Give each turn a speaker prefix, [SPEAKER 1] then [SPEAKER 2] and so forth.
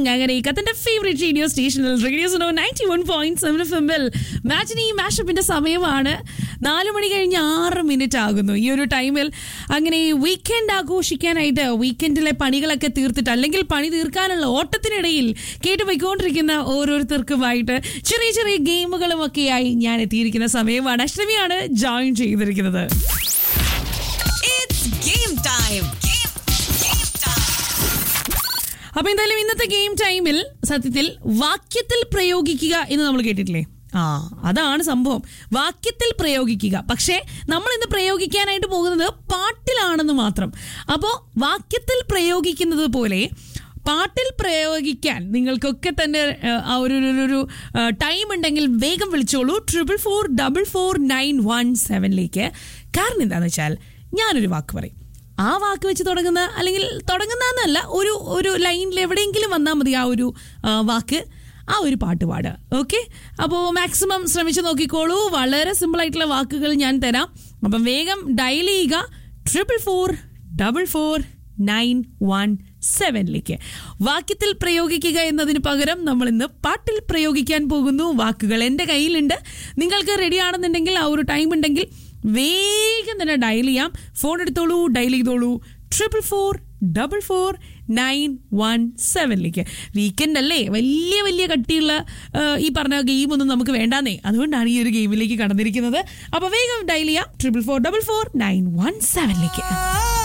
[SPEAKER 1] അങ്ങനെ കത്തിന്റെ favourite radio സ്റ്റേഷനിൽ റേഡിയോ സോ ninety one point seven F എമ്മിൽ മാറ്റിനി മാഷപ്പിന്റെ സമയമാണ് നാല് മണി കഴിഞ്ഞ് ആറ് മിനിറ്റ് ആകുന്നു ഈ ഒരു ടൈമിൽ അങ്ങനെ വീക്കെൻഡ് ആഘോഷിക്കാനായിട്ട് വീക്കെൻഡിലെ പണികളൊക്കെ തീർത്തിട്ട് അല്ലെങ്കിൽ പണി തീർക്കാനുള്ള ഓട്ടത്തിനിടയിൽ കേട്ട് പോയിക്കൊണ്ടിരിക്കുന്ന ഓരോരുത്തർക്കുമായിട്ട് ചെറിയ ചെറിയ ഗെയിമുകളും ഒക്കെയായി ഞാൻ എത്തിയിരിക്കുന്ന സമയമാണ് അഷ്ടമിയാണ് ജോയിൻ ചെയ്തിരിക്കുന്നത്
[SPEAKER 2] It's game time. Game, game time.
[SPEAKER 1] അപ്പൊ എന്തായാലും ഇന്നത്തെ ഗെയിം ടൈമിൽ സത്യത്തിൽ വാക്യത്തിൽ പ്രയോഗിക്കുക എന്ന് നമ്മൾ കേട്ടിട്ടില്ലേ ആ അതാണ് സംഭവം വാക്യത്തിൽ പ്രയോഗിക്കുക പക്ഷേ നമ്മൾ ഇന്ന് പ്രയോഗിക്കാനായിട്ട് പോകുന്നത് പാട്ടിലാണെന്ന് മാത്രം അപ്പോൾ വാക്യത്തിൽ പ്രയോഗിക്കുന്നത് പോലെ പാട്ടിൽ പ്രയോഗിക്കാൻ നിങ്ങൾക്കൊക്കെ തന്നെ ആ, ആ ഒരു ഒരു- ഒരു ടൈം ഉണ്ടെങ്കിൽ വേഗം വിളിച്ചോളൂ triple four double four nine one സെവനിലേക്ക് കാരണം എന്താണെന്ന് വെച്ചാൽ ഞാനൊരു വാക്ക് പറയും ആ വാക്ക് വെച്ച് തുടങ്ങുന്ന അല്ലെങ്കിൽ തുടങ്ങുന്നതെന്നല്ല ഒരു ഒരു ലൈനിൽ എവിടെയെങ്കിലും വന്നാൽ മതി ആ ഒരു ആ, വാക്ക് ആ ഒരു പാട്ട് പാടുക ഓക്കെ അപ്പോൾ മാക്സിമം ശ്രമിച്ചു നോക്കിക്കോളൂ വളരെ സിമ്പിൾ ആയിട്ടുള്ള വാക്കുകൾ ഞാൻ തരാം അപ്പം വേഗം ഡയൽ ചെയ്യുക triple four double four nine one സെവനിലേക്ക് വാക്യത്തിൽ പ്രയോഗിക്കുക എന്നതിന് പകരം നമ്മൾ ഇന്ന് പാട്ടിൽ പ്രയോഗിക്കാൻ പോകുന്നു വാക്കുകൾ എൻ്റെ കയ്യിലുണ്ട് നിങ്ങൾക്ക് റെഡി ആണെന്നുണ്ടെങ്കിൽ ആ ഒരു ടൈം ഉണ്ടെങ്കിൽ വേഗം തന്നെ ഡയൽ ചെയ്യാം ഫോൺ എടുത്തോളൂ ഡയൽ ചെയ്തോളൂ triple four double four nine one സെവനിലേക്ക് വീക്കെൻഡ് അല്ലേ വലിയ വലിയ കട്ടിയുള്ള ആ, ഈ പറഞ്ഞ ഗെയിമൊന്നും നമുക്ക് വേണ്ടാന്നേ അതുകൊണ്ടാണ് ഈ ഒരു ഗെയിമിലേക്ക് കടന്നിരിക്കുന്നത് അപ്പോൾ വേഗം ഡയൽ ചെയ്യാം triple four double four nine one സെവനിലേക്ക്